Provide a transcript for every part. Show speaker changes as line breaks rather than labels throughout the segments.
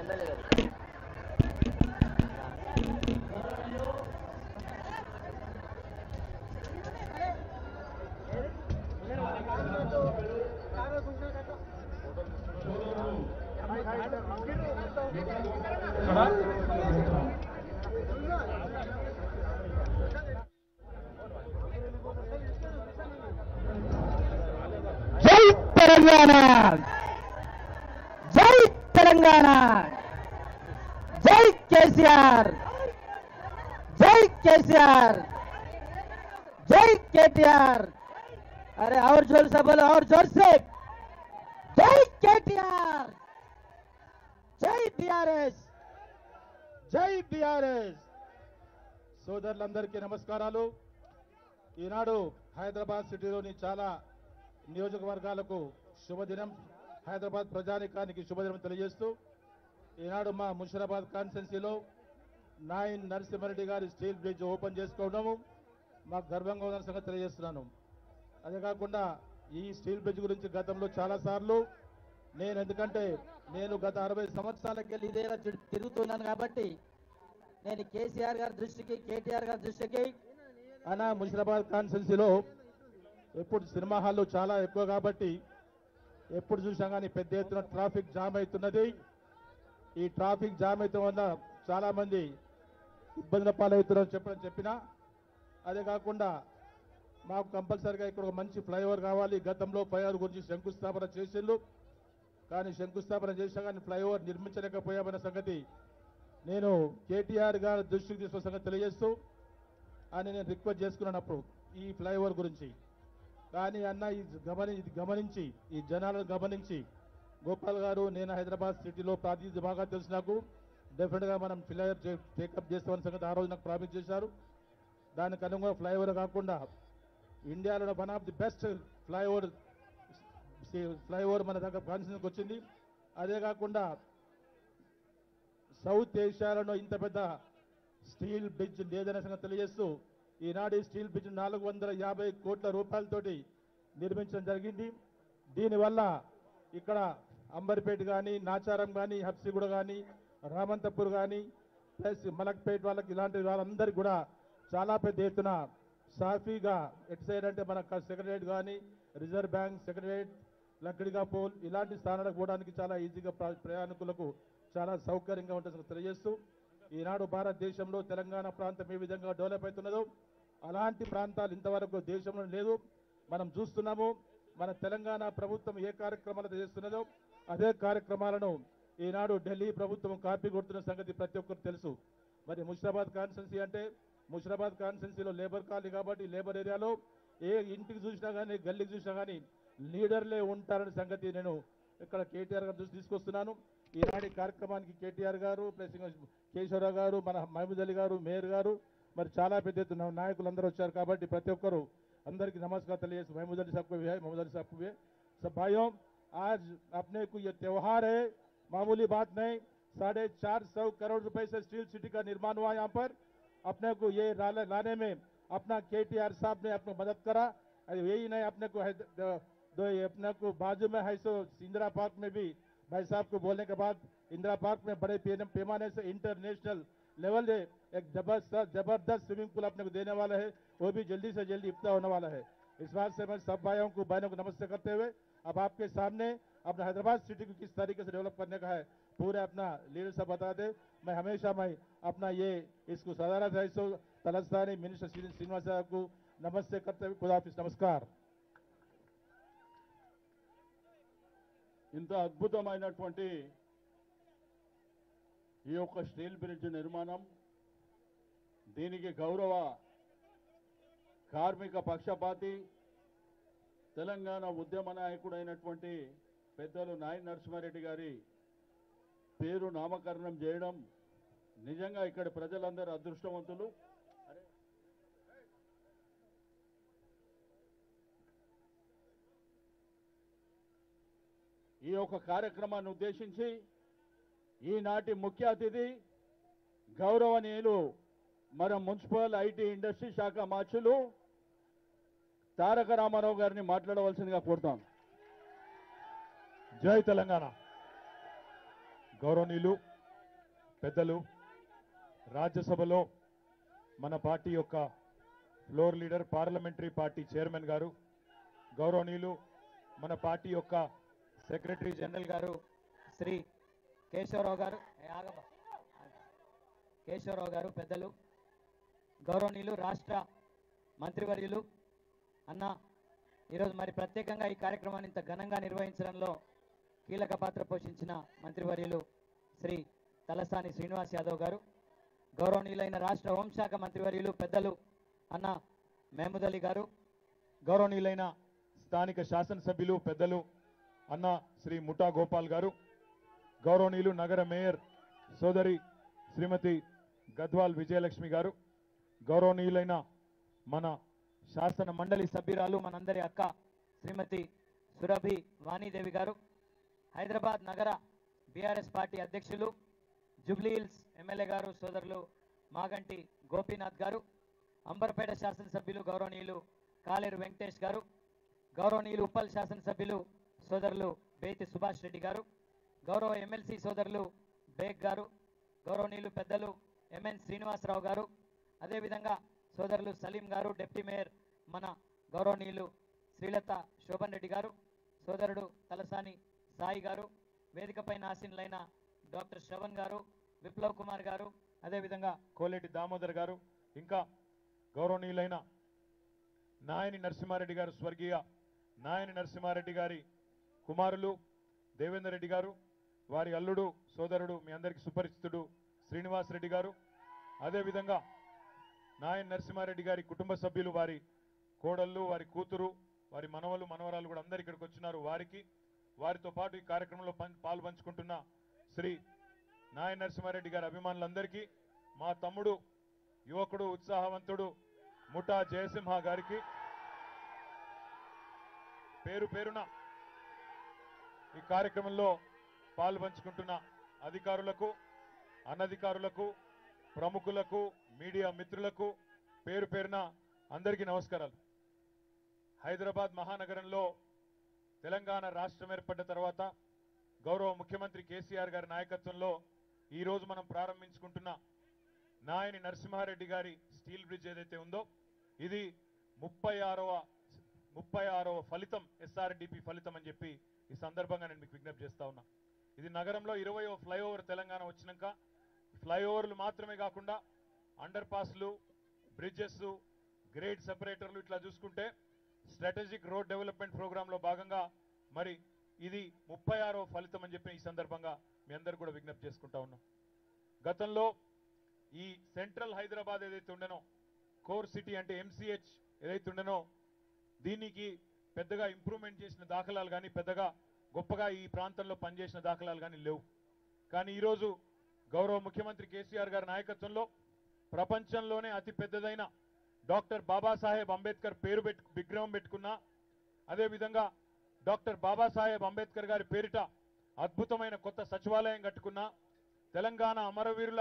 జై తెలంగాణ జై తెలంగాణ జై కేసీఆర్ జై కేసీఆర్ జై కేటీఆర్ अरे और जोर से बोलो और जोर से जय केटीआर जय बीआरएस
జై బిఆర్ఎస్ సోదరులందరికీ నమస్కారాలు ఈనాడు హైదరాబాద్ సిటీలోని చాలా నియోజకవర్గాలకు శుభదినం హైదరాబాద్ ప్రజానికానికి శుభదినం తెలియజేస్తూ ఈనాడు మా ముషిరాబాద్ కాన్స్టెన్సీలో నాయన్ నరసింహారెడ్డి గారి స్టీల్ బ్రిడ్జ్ ఓపెన్ చేసుకోవడము మాకు గర్వంగా ఉన్న సంగతి తెలియజేస్తున్నాను అదే కాకుండా ఈ స్టీల్ బ్రిడ్జ్ గురించి గతంలో చాలా సార్లు నేను ఎందుకంటే నేను గత అరవై సంవత్సరాలకి
సంవత్సరాలకి ఇదే తిరు- తిరుగుతున్నాను కాబట్టి నేను కేసీఆర్ గారి దృష్టికి కేటీఆర్ గారి దృష్టికి
అనా ముషిరాబాద్ కాన్స్టెన్సీలో ఎప్పుడు సినిమా హాల్లో చాలా ఎక్కువ కాబట్టి ఎప్పుడు చూసినా కానీ పెద్ద ఎత్తున ట్రాఫిక్ జామ్ అవుతున్నది ఈ ట్రాఫిక్ జామ్ అయితే వల్ల చాలా మంది ఇబ్బందుల పాలవుతున్నారని చెప్పడం చెప్పినా అదే కాకుండా మాకు కంపల్సరిగా ఇక్కడ ఒక మంచి ఫ్లైఓవర్ కావాలి గతంలో ఫ్లైఓవర్ గురించి శంకుస్థాపన చేసిండ్రు కానీ శంకుస్థాపన చేసినా కానీ ఫ్లైఓవర్ నిర్మించలేకపోయామన్న సంగతి నేను కేటీఆర్ గారి దృష్టికి తీసుకున్న సంగతి తెలియజేస్తూ అని నేను రిక్వెస్ట్ చేసుకున్నప్పుడు ఈ ఫ్లైఓవర్ గురించి కానీ అన్న ఇది గమని ఇది గమనించి ఈ జనాలను గమనించి గోపాల్ గారు నేను హైదరాబాద్ సిటీలో ప్రాతినిధ్యం బాగా తెలుసు నాకు డెఫినెట్గా మనం ఫ్లైఓవర్ టేకప్ చేస్తామని సంగతి ఆ రోజు నాకు ప్రామిస్ చేశారు దానికి అనుగుణంగా ఫ్లైఓవర్ కాకుండా ఇండియాలో one of the best flyover flyover మన దగ్గర కాన్స్టిట్యూన్సీకి వచ్చింది అదే కాకుండా సౌత్ ఏషియాలో ఇంత పెద్ద స్టీల్ బ్రిడ్జ్ లేదనే సంగతి తెలియజేస్తూ ఈనాడు ఈ స్టీల్ బ్రిడ్జ్ నాలుగు వందల యాభై కోట్ల రూపాయలతోటి నిర్మించడం జరిగింది దీనివల్ల ఇక్కడ అంబర్పేట కానీ నాచారం కానీ హబ్సిగూడ కానీ రామంతపూర్ కానీ ప్లస్ మలక్పేట వాళ్ళకి ఇలాంటి వాళ్ళందరికీ కూడా చాలా పెద్ద ఎత్తున సాఫీగా ఎటు సైడ్ అంటే మన సెక్రటరేట్ కానీ రిజర్వ్ బ్యాంక్ సెక్రటరేట్ లక్కడిగా పోల్ ఇలాంటి స్థానాలకు పోవడానికి చాలా ఈజీగా ప్ర- ప్రయాణికులకు చాలా సౌకర్యంగా ఉంటుందని తెలియజేస్తూ ఈనాడు భారతదేశంలో తెలంగాణ ప్రాంతం ఏ విధంగా డెవలప్ అవుతున్నదో అలాంటి ప్రాంతాలు ఇంతవరకు దేశంలో లేదు మనం చూస్తున్నాము మన తెలంగాణ ప్రభుత్వం ఏ కార్యక్రమాలు చేస్తున్నదో అదే కార్యక్రమాలను ఈనాడు ఢిల్లీ ప్రభుత్వం కాపీ కొడుతున్న సంగతి ప్రతి ఒక్కరు తెలుసు మరి ముషిరాబాద్ కాన్స్టెన్సీ అంటే ముషిరాబాద్ కాన్స్టెన్సీలో లేబర్ కాలనీ కాబట్టి లేబర్ ఏరియాలో ఏ ఇంటికి చూసినా కానీ గల్లీకి చూసినా కానీ లీడర్లే ఉంటారనే సంగతి నేను ఇక్కడ కేటీఆర్ గారు దృష్టి తీసుకొస్తున్నాను ఈనాటి కార్యక్రమానికి కేటీఆర్ గారు ప్లస్ ఇంకా కేశవరావు గారు మన మహమూద్ అలీ గారు మేయర్ గారు మరి చాలా పెద్ద ఎత్తున నాయకులు అందరూ వచ్చారు కాబట్టి ప్రతి ఒక్కరు అందరికీ నమస్కారం తెలియజేసి महमूद अली साहब को भी है महमूद अली साहब को भी है सब भाइयों आज अपने को ये त्योहार है मामूली बात नहीं साढ़े चार सौ करोड़ रुपए से स्टील सिटी का निर्माण हुआ यहाँ पर अपने को ये लाने लाने में अपना के टी आर साहब ने अपने मदद करा और यही नहीं अपने को हैद- द- दो ये अपने को बाजू में है सो इंदिरा पार्क में भी भाई साहब को बोलने के बाद इंदिरा पार्क में बड़े पे- पैमाने से इंटरनेशनल लेवल है एक जबरदस्त जबरदस्त स्विमिंग पूल अपने को देने वाला है वो भी जल्दी से जल्दी इफ्ता होने वाला है इस बात से मैं सब भाइयों को बहनों को नमस्ते करते हुए अब आपके सामने अपना हैदराबाद सिटी को किस तरीके से डेवलप करने का है पूरे अपना लीडर साहब बता दे मैं हमेशा मैं अपना ये इसको सदारा सो तलस्तानी मिनिस्टर श्री श्रीनिवास साहब को नमस्ते करते हुए खुदा हाफिज नमस्कार
ఇంత అద్భుతమైనటువంటి ఈ యొక్క స్టీల్ బ్రిడ్జ్ నిర్మాణం దీనికి గౌరవ కార్మిక పక్షపాతి తెలంగాణ ఉద్యమ నాయకుడైనటువంటి పెద్దలు నాయన్ నరసింహారెడ్డి గారి పేరు నామకరణం చేయడం నిజంగా ఇక్కడ ప్రజలందరూ అదృష్టవంతులు ఈ యొక్క కార్యక్రమాన్ని ఉద్దేశించి ఈనాటి ముఖ్య అతిథి గౌరవనీయులు మన మున్సిపల్ ఐటీ ఇండస్ట్రీ శాఖ మార్చులు తారక రామారావు గారిని మాట్లాడవలసిందిగా కోరుతాం
జై తెలంగాణ గౌరవనీయులు పెద్దలు రాజ్యసభలో మన పార్టీ యొక్క floor leader parliamentary party chairman గారు గౌరవనీయులు మన పార్టీ యొక్క సెక్రటరీ జనరల్ గారు
శ్రీ కేశవరావు గారు ఏ ఆగమ్మా. కేశవరావు గారు పెద్దలు గౌరవనీయులు రాష్ట్ర మంత్రివర్యులు అన్న ఈరోజు మరి ప్రత్యేకంగా ఈ కార్యక్రమాన్ని ఇంత ఘనంగా నిర్వహించడంలో కీలక పాత్ర పోషించిన మంత్రివర్యులు శ్రీ తలసాని శ్రీనివాస్ యాదవ్ గారు గౌరవనీయులైన రాష్ట్ర హోంశాఖ మంత్రివర్యులు పెద్దలు అన్న మహమూద్ అలీ గారు
గౌరవనీయులైన స్థానిక శాసనసభ్యులు పెద్దలు అన్న శ్రీ ముఠా గోపాల్ గారు గౌరవనీయులు నగర మేయర్ సోదరి శ్రీమతి గద్వాల్ విజయలక్ష్మి గారు గౌరవనీయులైన మన
శాసన మండలి సభ్యురాలు మనందరి అక్క శ్రీమతి సురభి వాణీదేవి గారు హైదరాబాద్ నగర బీఆర్ఎస్ పార్టీ అధ్యక్షులు జూబ్లీ హిల్స్ ఎమ్మెల్యే గారు సోదరులు మాగంటి గోపీనాథ్ గారు అంబర్పేట శాసనసభ్యులు గౌరవనీయులు కాలేరు వెంకటేష్ గారు గౌరవనీయులు ఉప్పల్ శాసనసభ్యులు సోదరులు బేతి సుభాష్ రెడ్డి గారు గౌరవ ఎమ్మెల్సీ సోదరులు బేగ్ గారు గౌరవనీయులు పెద్దలు ఎంఎన్ శ్రీనివాసరావు గారు అదేవిధంగా సోదరులు సలీం గారు డిప్యూటీ మేయర్ మన గౌరవనీయులు శ్రీలత శోభన్ రెడ్డి గారు సోదరుడు తలసాని సాయి గారు వేదికపైన ఆసీనులైన డాక్టర్ శ్రవణ్ గారు విప్లవ్ కుమార్ గారు అదేవిధంగా
కోలేటి దామోదర్ గారు ఇంకా గౌరవనీయులైన నాయని నరసింహారెడ్డి గారు స్వర్గీయ నాయని నరసింహారెడ్డి గారి కుమారులు దేవేందర్ రెడ్డి గారు వారి అల్లుడు సోదరుడు మీ అందరికీ సుపరిచితుడు శ్రీనివాస్ రెడ్డి గారు అదేవిధంగా నాయని నరసింహారెడ్డి గారి కుటుంబ సభ్యులు వారి కోడళ్ళు వారి కూతురు వారి మనవలు మనవరాలు కూడా అందరు ఇక్కడికి వచ్చినారు వారికి వారితో పాటు ఈ కార్యక్రమంలో పం- పాలు పంచుకుంటున్న శ్రీ నాయ నరసింహారెడ్డి గారి అభిమానులందరికీ మా తమ్ముడు యువకుడు ఉత్సాహవంతుడు ముఠా జయసింహ గారికి పేరు పేరున ఈ కార్యక్రమంలో పాలు పంచుకుంటున్న అధికారులకు అనధికారులకు ప్రముఖులకు మీడియా మిత్రులకు పేరు పేరున అందరికీ నమస్కారాలు హైదరాబాద్ మహానగరంలో తెలంగాణ రాష్ట్రం ఏర్పడ్డ తర్వాత గౌరవ ముఖ్యమంత్రి కేసీఆర్ గారి నాయకత్వంలో ఈ రోజు మనం ప్రారంభించుకుంటున్న నాయని నరసింహారెడ్డి గారి స్టీల్ బ్రిడ్జ్ ఏదైతే ఉందో ఇది ముప్పై ఆరవ ముప్పై ఆరవ ఫలితం ఎస్ఆర్డిపి ఫలితం అని చెప్పి ఈ సందర్భంగా నేను మీకు విజ్ఞప్తి చేస్తా ఉన్నా ఇది నగరంలో ఇరవయో ఫ్లైఓవర్ తెలంగాణ వచ్చినాక ఫ్లైఓవర్లు మాత్రమే కాకుండా అండర్ పాస్లు బ్రిడ్జెస్ గ్రేడ్ సెపరేటర్లు ఇట్లా చూసుకుంటే స్ట్రాటజిక్ రోడ్ డెవలప్మెంట్ ప్రోగ్రాంలో భాగంగా మరి ఇది ముప్పై ఆరో ఫలితం అని చెప్పి ఈ సందర్భంగా మీ అందరు కూడా విజ్ఞప్తి చేసుకుంటా ఉన్నాం గతంలో ఈ సెంట్రల్ హైదరాబాద్ ఏదైతే ఉండనో కోర్ సిటీ అంటే ఎంసీహెచ్ ఏదైతే ఉండనో దీనికి పెద్దగా ఇంప్రూవ్మెంట్ చేసిన దాఖలాలు కానీ పెద్దగా గొప్పగా ఈ ప్రాంతంలో పనిచేసిన దాఖలాలు కానీ లేవు కానీ ఈరోజు గౌరవ ముఖ్యమంత్రి కేసీఆర్ గారి నాయకత్వంలో ప్రపంచంలోనే అతి పెద్దదైన డాక్టర్ బాబాసాహెబ్ అంబేద్కర్ పేరు పెట్టు విగ్రహం పెట్టుకున్న అదేవిధంగా డాక్టర్ బాబాసాహెబ్ అంబేద్కర్ గారి పేరిట అద్భుతమైన కొత్త సచివాలయం కట్టుకున్న తెలంగాణ అమరవీరుల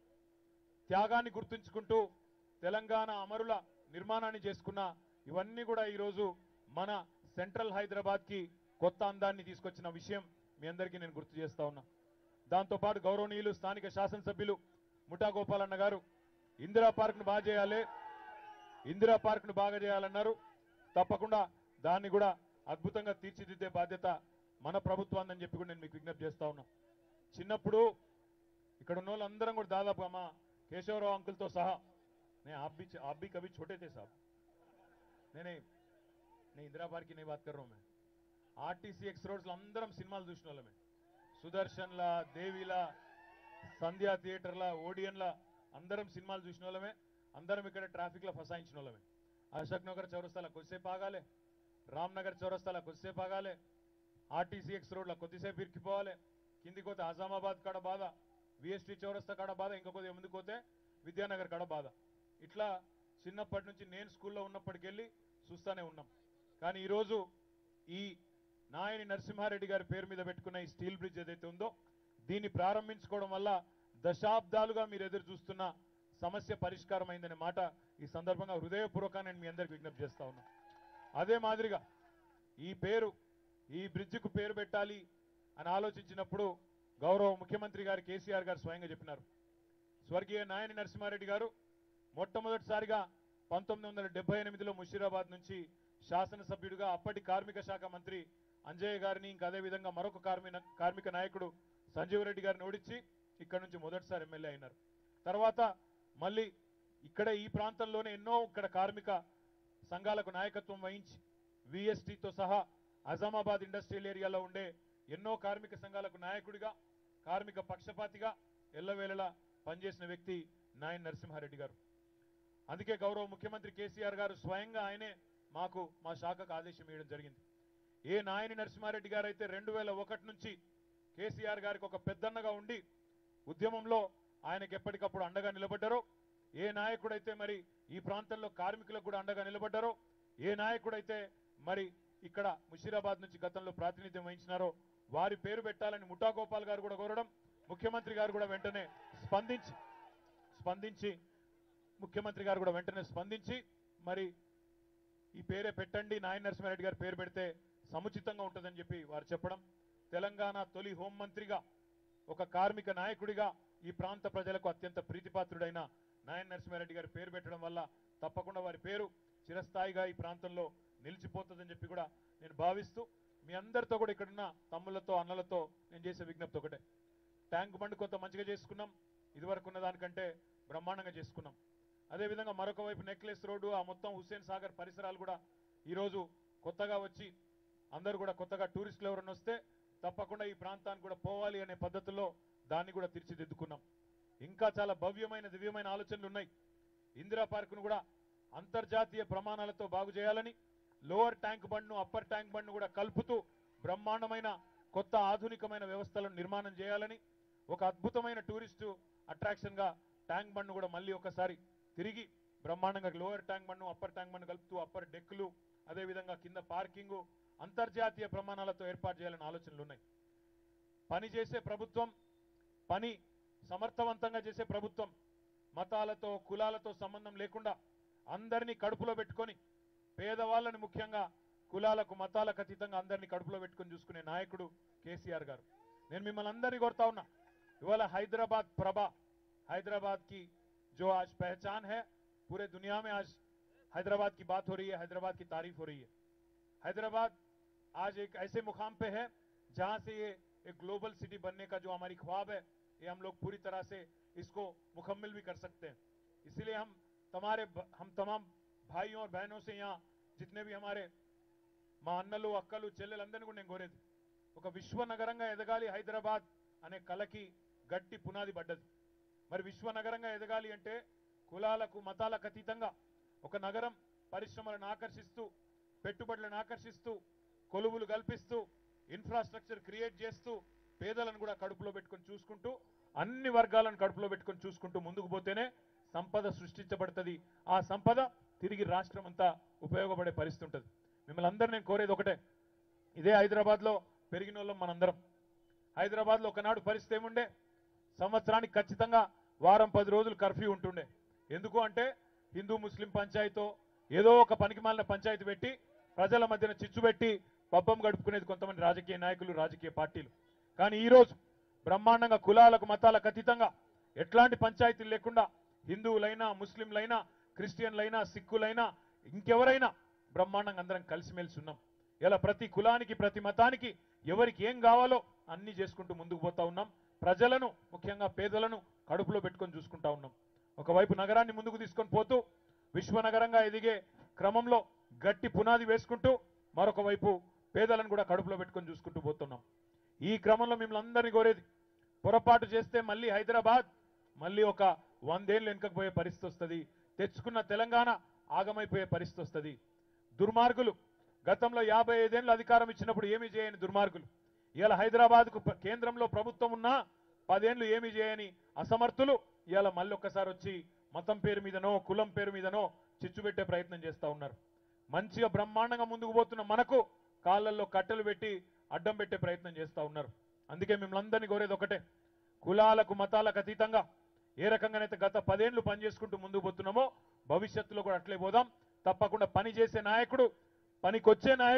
త్యాగాన్ని గుర్తుంచుకుంటూ తెలంగాణ అమరుల నిర్మాణాన్ని చేసుకున్న ఇవన్నీ కూడా ఈరోజు మన సెంట్రల్ హైదరాబాద్కి కొత్త అందాన్ని తీసుకొచ్చిన విషయం మీ అందరికీ నేను గుర్తు చేస్తా ఉన్నా దాంతోపాటు గౌరవనీయులు స్థానిక శాసనసభ్యులు ముఠా గోపాలన్న గారు ఇందిరా పార్క్ను బాగా చేయాలి ఇందిరా పార్క్ను బాగా చేయాలన్నారు తప్పకుండా దాన్ని కూడా అద్భుతంగా తీర్చిదిద్దే బాధ్యత మన ప్రభుత్వాన్ని చెప్పి కూడా నేను మీకు విజ్ఞప్తి చేస్తా ఉన్నా చిన్నప్పుడు ఇక్కడ ఉన్న వాళ్ళందరం కూడా దాదాపు మా కేశవరావు అంకుల్తో సహా నేను आप भी आप भी कभी छोटे थे साहब नहीं नहीं नहीं इंदिरा पार्क की नहीं बात कर रहा हूं मैं ఆర్టీసీ ఎక్స్ రోడ్స్లో అందరం సినిమాలు చూసిన వాళ్ళమే సుదర్శన్లా దేవిలా సంధ్యా థియేటర్లా ఓడియన్లా అందరం సినిమాలు చూసిన వాళ్ళమే అందరం ఇక్కడ ట్రాఫిక్లో ఫసాయించిన వాళ్ళమే అశోక్ నగర్ చౌరస్తాలో కొద్దిసేపు ఆగాలి రామ్ నగర్ చౌరస్తాలో కొద్దిసేపు ఆగాలి ఆర్టీసీ ఎక్స్ రోడ్లో కొద్దిసేపు ఇరికిపోవాలి కిందికి పోతే ఆజామాబాద్ కాడ బాధ విఎస్టీ చౌరస్తా కాడ బాధ ఇంకా కొద్దిగా ముందుకు పోతే విద్యానగర్ కాడ బాధ ఇట్లా చిన్నప్పటి నుంచి నేను స్కూల్లో ఉన్నప్పటికెళ్ళి చూస్తూనే ఉన్నాం కానీ ఈరోజు ఈ నాయని నరసింహారెడ్డి గారి పేరు మీద పెట్టుకున్న ఈ స్టీల్ బ్రిడ్జ్ ఏదైతే ఉందో దీన్ని ప్రారంభించుకోవడం వల్ల దశాబ్దాలుగా మీరు ఎదురు చూస్తున్న సమస్య పరిష్కారం అయిందనే మాట ఈ సందర్భంగా హృదయపూర్వకంగా నేను మీ అందరికి విజ్ఞప్తి చేస్తా ఉన్నా అదే మాదిరిగా ఈ పేరు ఈ బ్రిడ్జికు పేరు పెట్టాలి అని ఆలోచించినప్పుడు
గౌరవ ముఖ్యమంత్రి గారు కేసీఆర్ గారు స్వయంగా చెప్పినారు స్వర్గీయ నాయని నరసింహారెడ్డి గారు మొట్టమొదటిసారిగా పంతొమ్మిది వందల డెబ్బై ఎనిమిదిలో ముషీరాబాద్ నుంచి శాసనసభ్యుడిగా అప్పటి కార్మిక శాఖ మంత్రి అంజయ్య గారిని ఇంకా అదేవిధంగా మరొక కార్మిక కార్మిక నాయకుడు సంజీవ్ రెడ్డి గారిని ఓడించి ఇక్కడ నుంచి మొదటిసారి ఎమ్మెల్యే అయినారు తర్వాత మళ్ళీ ఇక్కడ ఈ ప్రాంతంలోనే ఎన్నో ఇక్కడ కార్మిక సంఘాలకు నాయకత్వం వహించి విఎస్టీతో సహా అజామాబాద్ ఇండస్ట్రియల్ ఏరియాలో ఉండే ఎన్నో కార్మిక సంఘాలకు నాయకుడిగా కార్మిక పక్షపాతిగా ఎల్లవేళలా పనిచేసిన వ్యక్తి నాయన్ నరసింహారెడ్డి గారు అందుకే గౌరవ ముఖ్యమంత్రి కేసీఆర్ గారు స్వయంగా ఆయనే మాకు మా శాఖకు ఆదేశం ఇవ్వడం జరిగింది ఏ నాయని నరసింహారెడ్డి గారు అయితే రెండు వేల ఒకటి నుంచి కేసీఆర్ గారికి ఒక పెద్దన్నగా ఉండి ఉద్యమంలో ఆయనకి ఎప్పటికప్పుడు అండగా నిలబడ్డారో ఏ నాయకుడైతే మరి ఈ ప్రాంతంలో కార్మికులకు కూడా అండగా నిలబడ్డారో ఏ నాయకుడైతే మరి ఇక్కడ ముషీరాబాద్ నుంచి గతంలో ప్రాతినిధ్యం వహించినారో వారి పేరు పెట్టాలని ముఠా గోపాల్ గారు కూడా కోరడం ముఖ్యమంత్రి గారు కూడా వెంటనే స్పందించి స్పందించి ముఖ్యమంత్రి గారు కూడా వెంటనే స్పందించి మరి ఈ పేరే పెట్టండి నాయన నరసింహారెడ్డి గారి పేరు పెడితే సముచితంగా ఉంటుందని చెప్పి వారు చెప్పడం తెలంగాణ తొలి హోంమంత్రిగా ఒక కార్మిక నాయకుడిగా ఈ ప్రాంత ప్రజలకు అత్యంత ప్రీతిపాత్రుడైన నాయన నరసింహారెడ్డి గారి పేరు పెట్టడం వల్ల తప్పకుండా వారి పేరు చిరస్థాయిగా ఈ ప్రాంతంలో నిలిచిపోతుందని చెప్పి కూడా నేను భావిస్తూ మీ అందరితో కూడా ఇక్కడున్న తమ్ములతో అన్నలతో నేను చేసే విజ్ఞప్తి ఒకటే ట్యాంక్ బండ్ కొంత మంచిగా చేసుకున్నాం ఇదివరకు ఉన్న దానికంటే బ్రహ్మాండంగా చేసుకున్నాం అదేవిధంగా మరొక వైపు నెక్లెస్ రోడ్డు ఆ మొత్తం హుస్సేన్ సాగర్ పరిసరాలు కూడా ఈరోజు కొత్తగా వచ్చి అందరూ కూడా కొత్తగా టూరిస్టులు ఎవరైనా వస్తే తప్పకుండా ఈ ప్రాంతానికి కూడా పోవాలి అనే పద్ధతిలో దాన్ని కూడా తీర్చిదిద్దుకున్నాం ఇంకా చాలా భవ్యమైన దివ్యమైన ఆలోచనలు ఉన్నాయి ఇందిరా పార్కును కూడా అంతర్జాతీయ ప్రమాణాలతో బాగు చేయాలని లోవర్ ట్యాంక్ బండ్ను అప్పర్ ట్యాంక్ బండ్ను కూడా కలుపుతూ బ్రహ్మాండమైన కొత్త ఆధునికమైన వ్యవస్థలను నిర్మాణం చేయాలని ఒక అద్భుతమైన టూరిస్టు అట్రాక్షన్ గా ట్యాంక్ బండ్ను కూడా మళ్ళీ ఒకసారి తిరిగి బ్రహ్మాండంగా లోవర్ ట్యాంక్ బండ్ను అప్పర్ ట్యాంక్ బండ్ కలుపుతూ అప్పర్ డెక్కులు అదేవిధంగా కింద పార్కింగ్ అంతర్జాతీయ ప్రమాణాలతో ఏర్పాటు చేయాలని ఆలోచనలు ఉన్నాయి పని చేసే ప్రభుత్వం పని సమర్థవంతంగా చేసే ప్రభుత్వం మతాలతో కులాలతో సంబంధం లేకుండా అందరినీ కడుపులో పెట్టుకొని పేదవాళ్ళని ముఖ్యంగా కులాలకు మతాలకు అతీతంగా అందరినీ కడుపులో పెట్టుకొని చూసుకునే నాయకుడు కేసీఆర్ గారు నేను మిమ్మల్ని అందరినీ కోరుతా ఉన్నా ఇవాళ హైదరాబాద్ ప్రభ हैदराबाद की जो आज पहचान है पूरे दुनिया में आज हैदराबाद की बात हो रही है हैदराबाद की तारीफ हो रही है हैदराबाद आज एक ऐसे मुकाम पे है जहां से ये एक ग्लोबल सिटी बनने का जो हमारी ख्वाब है ये हम लोग पूरी तरह से इसको मुकम्मल भी कर सकते हैं इसीलिए हम तमारे हम तमाम भाइयों और बहनों से यहाँ जितने भी हमारे మా అన్నలు అక్కలు చెల్లెలందరినీ కూడా నేను కోరేది ఒక విశ్వ నగరంగా ఎదగాలి హైదరాబాద్ అనే కళకి గట్టి పునాది పడ్డది మరి విశ్వ నగరంగా ఎదగాలి అంటే కులాలకు మతాలకు అతీతంగా ఒక నగరం పరిశ్రమలను ఆకర్షిస్తూ పెట్టుబడులను ఆకర్షిస్తూ కొలువులు కల్పిస్తూ ఇన్ఫ్రాస్ట్రక్చర్ క్రియేట్ చేస్తూ పేదలను కూడా కడుపులో పెట్టుకొని చూసుకుంటూ అన్ని వర్గాలను కడుపులో పెట్టుకొని చూసుకుంటూ ముందుకు పోతేనే సంపద సృష్టించబడుతుంది ఆ సంపద తిరిగి రాష్ట్రం అంతా ఉపయోగపడే పరిస్థితి ఉంటుంది మిమ్మల్ని అందరూ నేను కోరేది ఒకటే ఇదే హైదరాబాద్లో పెరిగిన వాళ్ళం మనందరం హైదరాబాద్లో ఒకనాడు పరిస్థితి ఏముండే సంవత్సరానికి ఖచ్చితంగా వారం పది రోజులు కర్ఫ్యూ ఉంటుండే ఎందుకు అంటే హిందూ ముస్లిం పంచాయతీతో ఏదో ఒక పనికిమాలిన పంచాయతీ పెట్టి ప్రజల మధ్యన చిచ్చు పెట్టి పబ్బం గడుపుకునేది కొంతమంది రాజకీయ నాయకులు రాజకీయ పార్టీలు కానీ ఈ రోజు బ్రహ్మాండంగా కులాలకు మతాలకు అతీతంగా ఎట్లాంటి పంచాయతీలు లేకుండా హిందువులైనా ముస్లింలైనా క్రిస్టియన్లైనా సిక్కులైనా ఇంకెవరైనా బ్రహ్మాండంగా అందరం కలిసిమెలిసి ఉన్నాం ఇలా ప్రతి కులానికి ప్రతి మతానికి ఎవరికి ఏం కావాలో అన్ని చేసుకుంటూ ముందుకు పోతా ఉన్నాం ప్రజలను ముఖ్యంగా పేదలను కడుపులో పెట్టుకొని చూసుకుంటా ఉన్నాం ఒకవైపు నగరాన్ని ముందుకు తీసుకొని పోతూ విశ్వనగరంగా ఎదిగే క్రమంలో గట్టి పునాది వేసుకుంటూ మరొక వైపు పేదలను కూడా కడుపులో పెట్టుకొని చూసుకుంటూ పోతున్నాం ఈ క్రమంలో మిమ్మల్ని అందరినీ కోరేది పొరపాటు చేస్తే మళ్ళీ హైదరాబాద్ మళ్ళీ ఒక వందేళ్ళు వెనుకపోయే పరిస్థితి వస్తుంది తెచ్చుకున్న తెలంగాణ ఆగమైపోయే పరిస్థితి వస్తుంది దుర్మార్గులు గతంలో యాభై ఐదేళ్ళు అధికారం ఇచ్చినప్పుడు ఏమీ చేయని దుర్మార్గులు ఇవాళ హైదరాబాద్కు ప్ర- కేంద్రంలో ప్రభుత్వం ఉన్నా పదేళ్లు ఏమీ చేయని అసమర్థులు ఇవాళ మళ్ళీ ఒక్కసారి వచ్చి మతం పేరు మీదనో కులం పేరు మీదనో చిచ్చు పెట్టే ప్రయత్నం చేస్తా ఉన్నారు మంచిగా బ్రహ్మాండంగా ముందుకు పోతున్న మనకు కాళ్ళల్లో కట్టెలు పెట్టి అడ్డం పెట్టే ప్రయత్నం చేస్తా ఉన్నారు అందుకే మిమ్మల్ని అందరినీ కోరేది ఒకటే కులాలకు మతాలకు అతీతంగా ఏ రకంగానైతే గత పదేళ్లు పనిచేసుకుంటూ ముందుకు పోతున్నామో భవిష్యత్తులో కూడా అట్లే పోదాం తప్పకుండా పని చేసే నాయకుడు పనికొచ్చే నాయకుడు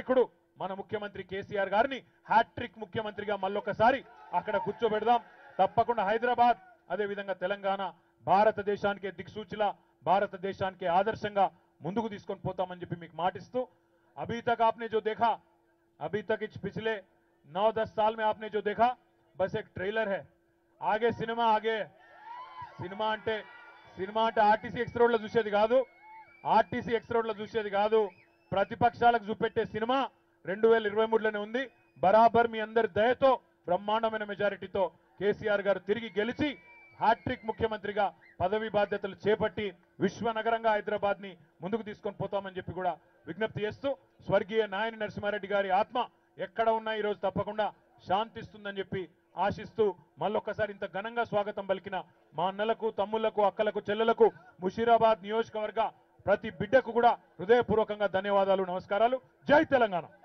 మన ముఖ్యమంత్రి కేసీఆర్ గారిని హ్యాట్రిక్ ముఖ్యమంత్రిగా మళ్ళొకసారి అక్కడ కూర్చోబెడదాం తప్పకుండా హైదరాబాద్ అదేవిధంగా తెలంగాణ భారతదేశానికి దిక్సూచిలా భారతదేశానికి ఆదర్శంగా ముందుకు తీసుకొని పోతామని చెప్పి మీకు మాటిస్తూ అభీ తక్ आपने जो देखा अभी तक इस पिछले नौ दस साल में आपने जो देखा बस एक ट्रेलर है ఆగే సినిమా ఆగే సినిమా అంటే సినిమా అంటే ఆర్టీసీ ఎక్స్ రోడ్లో చూసేది కాదు ఆర్టీసీ ఎక్స్ రోడ్లో చూసేది కాదు ప్రతిపక్షాలకు చూపెట్టే సినిమా రెండు వేల ఇరవై మూడులోనే ఉంది బరాబర్ మీ అందరి దయతో బ్రహ్మాండమైన మెజారిటీతో కేసీఆర్ గారు తిరిగి గెలిచి హ్యాట్రిక్ ముఖ్యమంత్రిగా పదవి బాధ్యతలు చేపట్టి విశ్వనగరంగా హైదరాబాద్ ని ముందుకు తీసుకొని పోతామని చెప్పి కూడా విజ్ఞప్తి చేస్తూ స్వర్గీయ నాయని నరసింహారెడ్డి గారి ఆత్మ ఎక్కడ ఉన్నా ఈరోజు తప్పకుండా శాంతిస్తుందని చెప్పి ఆశిస్తూ మళ్ళొక్కసారి ఇంత ఘనంగా స్వాగతం పలికిన మా అన్నలకు తమ్ముళ్లకు అక్కలకు చెల్లెలకు ముషీరాబాద్ నియోజకవర్గ ప్రతి బిడ్డకు కూడా హృదయపూర్వకంగా ధన్యవాదాలు నమస్కారాలు జై తెలంగాణ